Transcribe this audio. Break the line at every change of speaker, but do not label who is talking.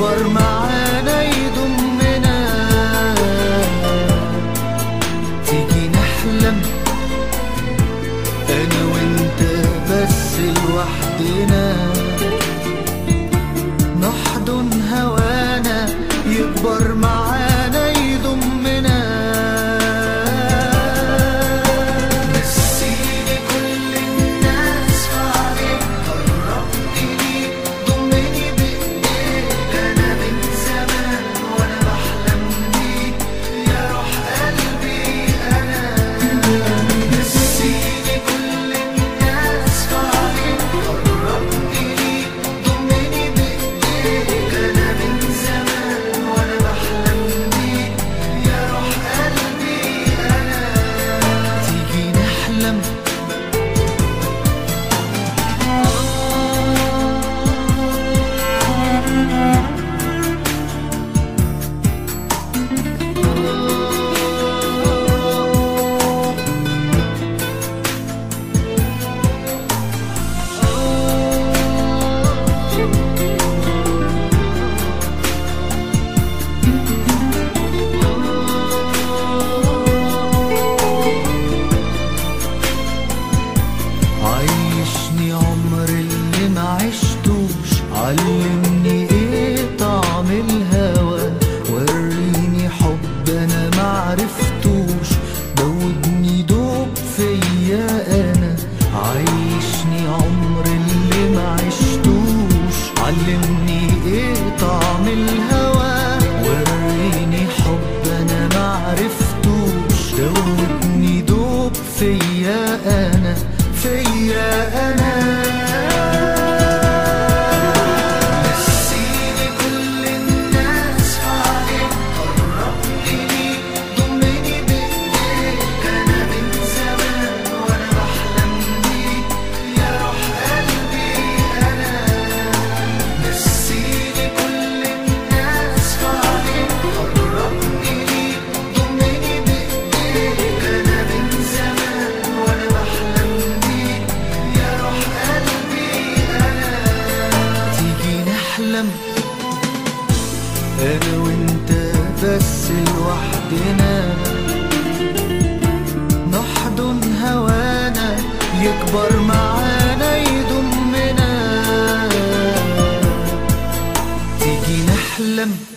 يكبر معانا يضمنا تيجي نحلم انا وانت بس لوحدنا نحضن هوانا يكبر معانا يضمنا نسيني كل الناس عليك قربني ليك ضمني بايديك انا من زمان وانا بحلم بيك يا روح قلبي انا نسيني كل الناس عليك قربني ليك ضمني بايديك انا من زمان وانا بحلم بيك يا روح قلبي انا تيجي نحلم عيشني عمر اللي ما عشتوش علمني ايه طعم الهوى وريني حب انا ما عرفتوش دوبني دوب فيا انا عيشني عمر اللي ما عشتوش علمني ايه طعم الهوى وريني حب انا ما عرفتوش دوبني دوب فيا انا فيا انا نسيني كل الناس عليك قربني ليك ضمني بايديك انا من زمان وانا بحلم بيك يا روح قلبي انا نسيني كل الناس عليك قربني ليك ضمني بايديك انا من زمان وانا بحلم بيك يا روح قلبي انا تيجي نحلم انا وانت بس لوحدنا نحضن هوانا يكبر معانا يضمنا تيجي نحلم